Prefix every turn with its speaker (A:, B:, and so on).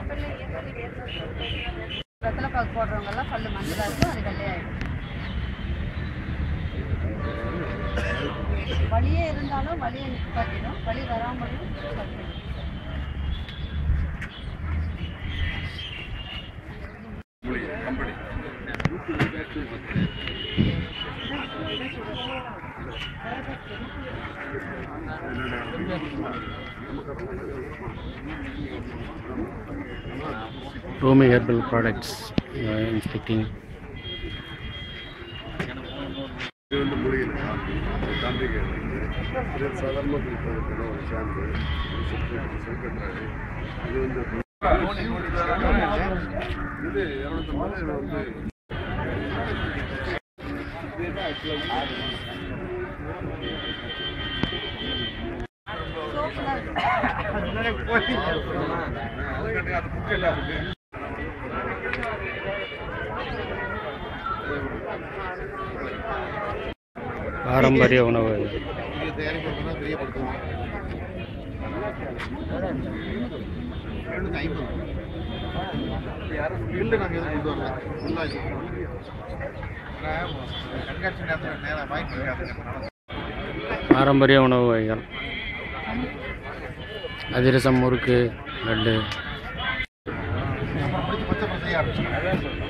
A: வெத்தலை பாக்கு போடுறவங்கெல்லாம் பல்லு மஞ்சளாக இருக்கும் அது வெள்ளையாயிடும் வலியே இருந்தாலும் வலியை நிப்பாட்டிடும் வலி வராமலும் தடுக்கும்.
B: Company
C: Rumi Herbal Products uh, inspecting.
B: இது வந்து மூலிகை தாண்டிகை இது சாதாரணமாக கொடுப்பதற்கான ஒரு ஷாம்பு ஒரு செல்ஃபேட் செல்ஃபேட்ராது இது வந்து இது இரநூத்தம்பது இது வந்து
A: சோப்புலாம் இருக்கு.
C: பாரம்பரிய உணவு
B: தயாரிப்பு தெரியப்படுத்துவோம் எழுநூத்தி ஐம்பது பில்லு நாங்கள் எதுவும் கொண்டு வரல ஃபுல்லாக கண்காட்சி நேரத்தில் நேராக வாங்கி இருக்காது
C: பாரம்பரிய உணவு வகைகள் அதிரசம் முறுக்கு லட்டு
B: அப்புறம் பிடிச்சி பச்சை பச்சையாக ஆரம்பிச்சு